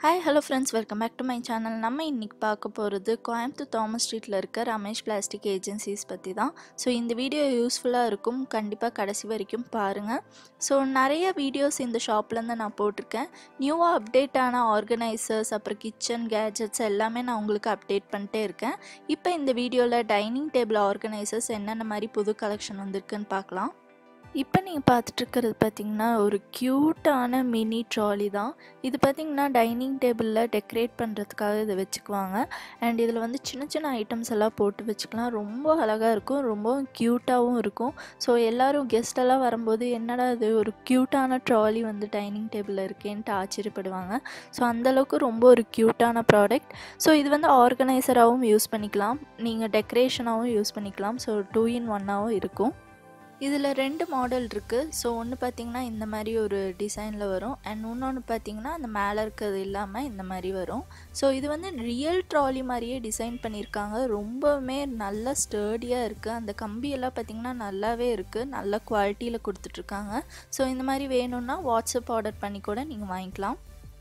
hi hello friends welcome back to my channel நம்ம இன்றைக்கி பார்க்க போகிறது கோயம்புத்தூர் தாமஸ் ஸ்ட்ரீட்டில் இருக்க ரமேஷ் பிளாஸ்டிக் ஏஜென்சிஸ் பற்றி தான் ஸோ இந்த வீடியோ யூஸ்ஃபுல்லாக இருக்கும் கண்டிப்பாக கடைசி வரைக்கும் பாருங்கள் ஸோ நிறைய வீடியோஸ் இந்த ஷாப்லேருந்து நான் போட்டிருக்கேன் நியூவாக அப்டேட் ஆன ஆர்கனைசர்ஸ் அப்புறம் கிச்சன் கேஜெட்ஸ் எல்லாமே நான் உங்களுக்கு அப்டேட் பண்ணிட்டே இருக்கேன் இப்போ இந்த வீடியோவில் டைனிங் டேபிள் ஆர்கனைசர்ஸ் என்னென்ன மாதிரி புது கலெக்ஷன் வந்திருக்குன்னு பார்க்கலாம் இப்போ நீங்கள் பார்த்துட்ருக்கிறது பார்த்திங்கன்னா ஒரு க்யூட்டான மினி ட்ராலி தான் இது பார்த்திங்கன்னா டைனிங் டேபிளில் டெக்கரேட் பண்ணுறதுக்காக இதை வச்சுக்குவாங்க அண்ட் இதில் வந்து சின்ன சின்ன ஐட்டம்ஸ் எல்லாம் போட்டு வச்சுக்கலாம் ரொம்ப அழகாக இருக்கும் ரொம்ப க்யூட்டாகவும் இருக்கும் ஸோ எல்லோரும் கெஸ்டெல்லாம் வரும்போது என்னடா இது ஒரு க்யூட்டான ட்ராலி வந்து டைனிங் டேபிளில் இருக்கேன்ட்டு ஆச்சரியப்படுவாங்க ஸோ அந்தளவுக்கு ரொம்ப ஒரு க்யூட்டான ப்ராடக்ட் ஸோ இது வந்து ஆர்கனைசராகவும் யூஸ் பண்ணிக்கலாம் நீங்கள் டெக்கரேஷனாகவும் யூஸ் பண்ணிக்கலாம் ஸோ டூ இன் ஒன்னாகவும் இருக்கும் இதில் ரெண்டு மாடல் இருக்குது ஸோ ஒன்று பார்த்திங்கன்னா இந்த மாதிரி ஒரு டிசைனில் வரும் அண்ட் இன்னொன்று பார்த்திங்கன்னா அந்த மேலே இருக்கிறது இல்லாமல் இந்த மாதிரி வரும் ஸோ இது வந்து ரியல் ட்ராலி மாதிரியே டிசைன் பண்ணியிருக்காங்க ரொம்பவுமே நல்ல ஸ்டர்டியாக இருக்குது அந்த கம்பியெல்லாம் பார்த்திங்கன்னா நல்லாவே இருக்குது நல்ல குவாலிட்டியில் கொடுத்துட்ருக்காங்க ஸோ இந்த மாதிரி வேணும்னா வாட்ஸ்அப் ஆர்டர் பண்ணி கூட நீங்கள் வாங்கிக்கலாம்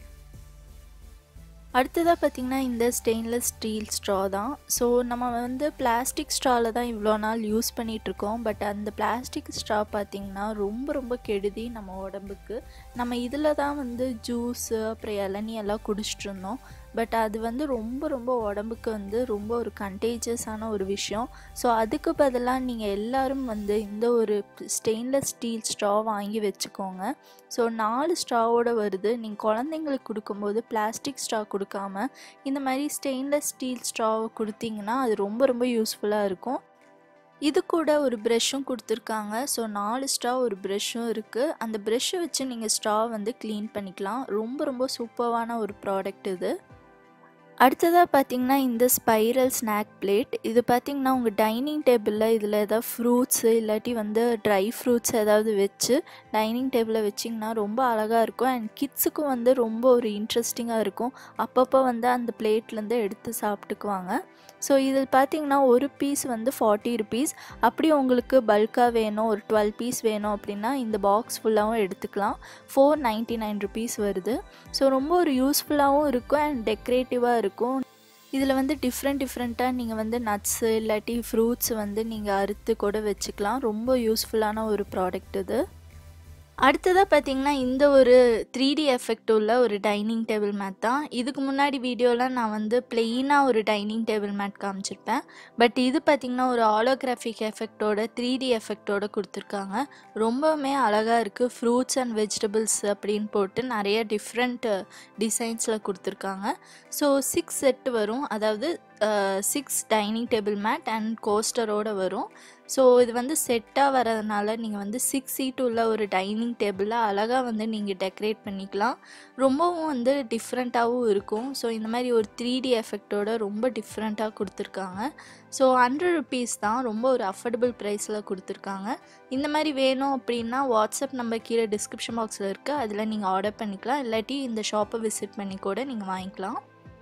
அடுத்ததாக பார்த்திங்கன்னா இந்த ஸ்டெயின்லெஸ் ஸ்டீல் ஸ்ட்ரா தான் ஸோ நம்ம வந்து பிளாஸ்டிக் ஸ்ட்ராவில் தான் இவ்வளோ நாள் யூஸ் பண்ணிகிட்ருக்கோம் பட் அந்த பிளாஸ்டிக் ஸ்ட்ரா பார்த்திங்கன்னா ரொம்ப ரொம்ப கெடுதி நம்ம உடம்புக்கு நம்ம இதில் தான் வந்து ஜூஸு அப்புறம் இளநீ எல்லாம் குடிச்சிட்டு இருந்தோம் பட் அது வந்து ரொம்ப ரொம்ப உடம்புக்கு வந்து ரொம்ப ஒரு கண்டேஜியஸான ஒரு விஷயம் ஸோ அதுக்கு பதிலாக நீங்கள் எல்லோரும் வந்து இந்த ஒரு ஸ்டெயின்லெஸ் ஸ்டீல் ஸ்ட்ரா வாங்கி வச்சுக்கோங்க ஸோ நாலு ஸ்ட்ராவோடு வருது நீங்கள் குழந்தைங்களுக்கு கொடுக்கும்போது பிளாஸ்டிக் ஸ்ட்ரா கொடுக்காம இந்த மாதிரி ஸ்டெயின்லெஸ் ஸ்டீல் ஸ்ட்ராவை கொடுத்தீங்கன்னா அது ரொம்ப ரொம்ப யூஸ்ஃபுல்லாக இருக்கும் இது கூட ஒரு ப்ரெஷ்ஷும் கொடுத்துருக்காங்க ஸோ நாலு ஸ்ட்ரா ஒரு ப்ரெஷ்ஷும் இருக்குது அந்த ப்ரெஷ்ஷை வச்சு நீங்கள் ஸ்ட்ரா வந்து க்ளீன் பண்ணிக்கலாம் ரொம்ப ரொம்ப சூப்பரான ஒரு ப்ராடக்ட் இது அடுத்ததாக பார்த்தீங்கன்னா இந்த ஸ்பைரல் ஸ்நாக் பிளேட் இது பார்த்திங்கன்னா உங்கள் டைனிங் டேபிளில் இதில் ஏதாவது ஃப்ரூட்ஸு இல்லாட்டி வந்து ட்ரை ஃப்ரூட்ஸ் ஏதாவது வச்சு டைனிங் டேபிளில் வச்சிங்கன்னா ரொம்ப அழகாக இருக்கும் அண்ட் கிட்ஸுக்கும் வந்து ரொம்ப ஒரு இன்ட்ரெஸ்டிங்காக இருக்கும் அப்பப்போ வந்து அந்த பிளேட்லேருந்து எடுத்து சாப்பிட்டுக்குவாங்க ஸோ இது பார்த்திங்கன்னா ஒரு பீஸ் வந்து ஃபார்ட்டி ருபீஸ் அப்படி உங்களுக்கு பல்காக வேணும் ஒரு டுவெல் பீஸ் வேணும் அப்படின்னா இந்த பாக்ஸ் ஃபுல்லாகவும் எடுத்துக்கலாம் ஃபோர் நைன்ட்டி நைன் ருபீஸ் வருது ஸோ ரொம்ப ஒரு யூஸ்ஃபுல்லாகவும் இருக்கும் அண்ட் டெக்கரேட்டிவாக இருக்கும் இதில் வந்து டிஃப்ரெண்ட் டிஃப்ரெண்ட்டாக நீங்கள் வந்து நட்ஸு இல்லாட்டி ஃப்ரூட்ஸ் வந்து நீங்கள் அறுத்து கூட வச்சுக்கலாம் ரொம்ப யூஸ்ஃபுல்லான ஒரு ப்ராடக்ட் இது அடுத்ததாக பார்த்தீங்கன்னா இந்த ஒரு த்ரீ டி எஃபெக்ட் உள்ள ஒரு டைனிங் டேபிள் மேட் தான் இதுக்கு முன்னாடி வீடியோவில் நான் வந்து பிளெயினாக ஒரு டைனிங் டேபிள் மேட் காமிச்சிருப்பேன் பட் இது பார்த்திங்கன்னா ஒரு ஆலோகிராஃபிக் எஃபெக்டோட த்ரீ டி எஃபெக்டோட கொடுத்துருக்காங்க ரொம்பவுமே அழகாக இருக்குது ஃப்ரூட்ஸ் அண்ட் வெஜிடபிள்ஸ் அப்படின்னு போட்டு நிறைய டிஃப்ரெண்ட் டிசைன்ஸில் கொடுத்துருக்காங்க ஸோ சிக்ஸ் செட்டு வரும் அதாவது six dining table mat and கோஸ்டரோடு வரும் ஸோ இது வந்து செட்டாக வரதுனால நீங்கள் வந்து சிக்ஸ் சீட் உள்ள ஒரு டைனிங் டேபிளில் அழகாக வந்து நீங்கள் டெக்கரேட் பண்ணிக்கலாம் ரொம்பவும் வந்து டிஃப்ரெண்ட்டாகவும் இருக்கும் ஸோ இந்த மாதிரி ஒரு த்ரீ டி எஃபெக்டோட ரொம்ப டிஃப்ரெண்ட்டாக கொடுத்துருக்காங்க ஸோ ஹண்ட்ரட் ருபீஸ் தான் ரொம்ப ஒரு அஃபோர்டபுள் ப்ரைஸில் கொடுத்துருக்காங்க இந்த மாதிரி வேணும் அப்படின்னா வாட்ஸ்அப் நம்பர் கீழே டிஸ்கிரிப்ஷன் பாக்ஸில் இருக்குது அதில் நீங்கள் ஆர்டர் பண்ணிக்கலாம் இல்லாட்டி இந்த ஷாப்பை விசிட் பண்ணி கூட நீங்கள் வாங்கிக்கலாம்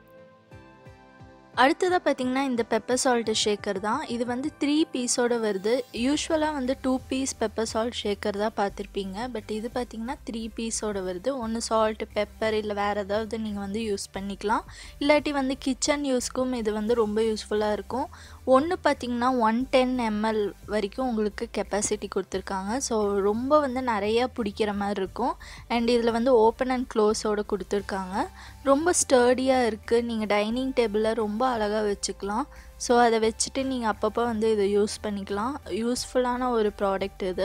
அடுத்ததாக பார்த்தீங்கன்னா இந்த பெப்பர் சால்ட்டு ஷேக்கர் தான் இது வந்து த்ரீ பீஸோடு வருது யூஸ்வலாக வந்து two piece pepper salt shaker தான் பார்த்துருப்பீங்க பட் இது பார்த்திங்கன்னா த்ரீ பீஸோடு வருது ஒன்று சால்ட்டு பெப்பர் இல்லை வேறு ஏதாவது நீங்கள் வந்து யூஸ் பண்ணிக்கலாம் இல்லாட்டி வந்து கிச்சன் யூஸ்க்கும் இது வந்து ரொம்ப யூஸ்ஃபுல்லாக இருக்கும் ஒன்று பார்த்திங்கன்னா ஒன் டென் எம்எல் வரைக்கும் உங்களுக்கு கெப்பாசிட்டி கொடுத்துருக்காங்க ஸோ ரொம்ப வந்து நிறையா பிடிக்கிற மாதிரி இருக்கும் அண்ட் இதில் வந்து ஓப்பன் அண்ட் க்ளோஸோடு கொடுத்துருக்காங்க ரொம்ப ஸ்டர்டியாக இருக்குது நீங்கள் டைனிங் டேபிளில் ரொம்ப அழகாக வச்சுக்கலாம் ஸோ அதை வச்சுட்டு நீங்கள் அப்பப்போ வந்து இதை யூஸ் பண்ணிக்கலாம் யூஸ்ஃபுல்லான ஒரு ப்ராடக்ட் இது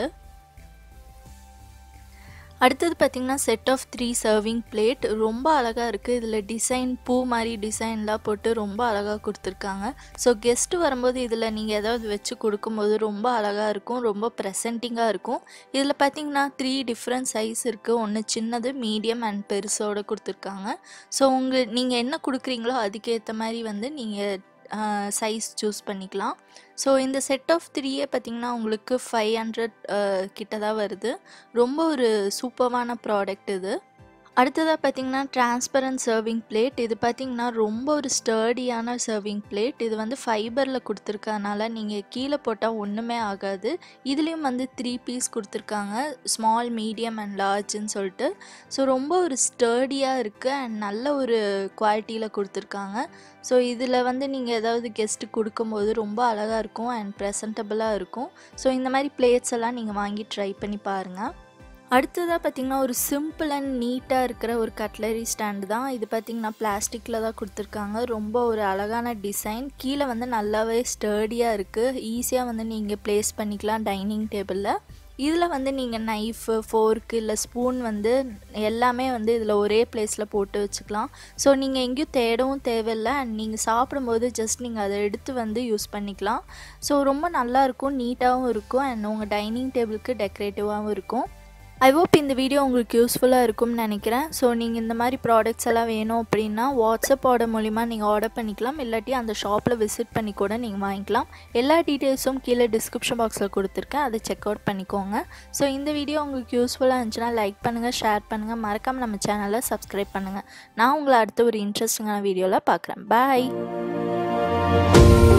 அடுத்தது பார்த்திங்கன்னா set of three serving plate ரொம்ப அழகாக இருக்குது இதில் டிசைன் பூ மாதிரி டிசைன்லாம் போட்டு ரொம்ப அழகாக கொடுத்துருக்காங்க ஸோ கெஸ்ட்டு வரும்போது இதில் நீங்கள் ஏதாவது வச்சு கொடுக்கும்போது ரொம்ப அழகாக இருக்கும் ரொம்ப ப்ரெசன்டிங்காக இருக்கும் இதில் பார்த்திங்கன்னா த்ரீ டிஃப்ரெண்ட் சைஸ் இருக்குது ஒன்று சின்னது மீடியம் அண்ட் பெருசோடு கொடுத்துருக்காங்க ஸோ உங்கள் நீங்கள் என்ன கொடுக்குறீங்களோ அதுக்கேற்ற மாதிரி வந்து நீங்கள் சைஸ் சூஸ் பண்ணிக்கலாம் ஸோ இந்த செட் ஆஃப் த்ரீயே பார்த்திங்கன்னா உங்களுக்கு ஃபைவ் ஹண்ட்ரட் கிட்ட தான் வருது ரொம்ப ஒரு சூப்பரான ப்ராடக்ட் இது அடுத்ததாக பார்த்தீங்கன்னா டிரான்ஸ்பரண்ட் சர்விங் பிளேட் இது பார்த்தீங்கன்னா ரொம்ப ஒரு ஸ்டர்டியான சர்விங் பிளேட் இது வந்து ஃபைபரில் கொடுத்துருக்கறனால நீங்கள் கீழே போட்டால் ஒன்றுமே ஆகாது இதுலேயும் வந்து த்ரீ பீஸ் கொடுத்துருக்காங்க ஸ்மால் மீடியம் அண்ட் லார்ஜ்னு சொல்லிட்டு ஸோ ரொம்ப ஒரு ஸ்டர்டியாக இருக்குது அண்ட் நல்ல ஒரு குவாலிட்டியில் கொடுத்துருக்காங்க ஸோ இதில் வந்து நீங்கள் ஏதாவது கெஸ்ட்டு கொடுக்கும்போது ரொம்ப அழகாக இருக்கும் அண்ட் ப்ரெசன்டபுளாக இருக்கும் ஸோ இந்த மாதிரி பிளேட்ஸ் எல்லாம் நீங்கள் வாங்கி ட்ரை பண்ணி பாருங்கள் அடுத்ததாக பார்த்திங்கன்னா ஒரு சிம்பிள் அண்ட் நீட்டாக இருக்கிற ஒரு கட்லரி ஸ்டாண்டு தான் இது பார்த்திங்கன்னா பிளாஸ்டிக்கில் தான் கொடுத்துருக்காங்க ரொம்ப ஒரு அழகான டிசைன் கீழே வந்து நல்லாவே ஸ்டர்டியாக இருக்குது ஈஸியாக வந்து நீங்கள் ப்ளேஸ் பண்ணிக்கலாம் டைனிங் டேபிளில் இதில் வந்து நீங்கள் நைஃபு ஃபோர்க்கு இல்லை ஸ்பூன் வந்து எல்லாமே வந்து இதில் ஒரே பிளேஸில் போட்டு வச்சுக்கலாம் ஸோ நீங்கள் எங்கேயும் தேடவும் தேவையில்லை அண்ட் நீங்கள் சாப்பிடும்போது ஜஸ்ட் நீங்கள் அதை எடுத்து வந்து யூஸ் பண்ணிக்கலாம் ஸோ ரொம்ப நல்லாயிருக்கும் நீட்டாகவும் இருக்கும் அண்ட் உங்கள் டைனிங் டேபிளுக்கு டெக்கரேட்டிவாகவும் இருக்கும் ஐ ஹோப் இந்த வீடியோ உங்களுக்கு யூஸ்ஃபுல்லாக இருக்கும்னு நினைக்கிறேன் ஸோ நீங்கள் இந்த மாதிரி ப்ராடக்ட்ஸ் எல்லாம் வேணும் அப்படின்னா வாட்ஸ்அப் ஆர்டர் மூலிமா நீங்கள் ஆர்டர் பண்ணிக்கலாம் இல்லாட்டி அந்த ஷாப்பில் விசிட் பண்ணி கூட நீங்கள் வாங்கிக்கலாம் எல்லா டீட்டெயில்ஸும் கீழே டிஸ்கிரிப்ஷன் பாக்ஸில் கொடுத்துருக்கேன் அதை செக் அவுட் பண்ணிக்கோங்க ஸோ இந்த வீடியோ உங்களுக்கு யூஸ்ஃபுல்லாக இருந்துச்சுன்னா லைக் பண்ணுங்கள் ஷேர் பண்ணுங்கள் மறக்காமல் நம்ம சேனலை சப்ஸ்கிரைப் பண்ணுங்கள் நான் உங்களை அடுத்த ஒரு இன்ட்ரெஸ்டிங்கான வீடியோவில் பார்க்குறேன் பாய்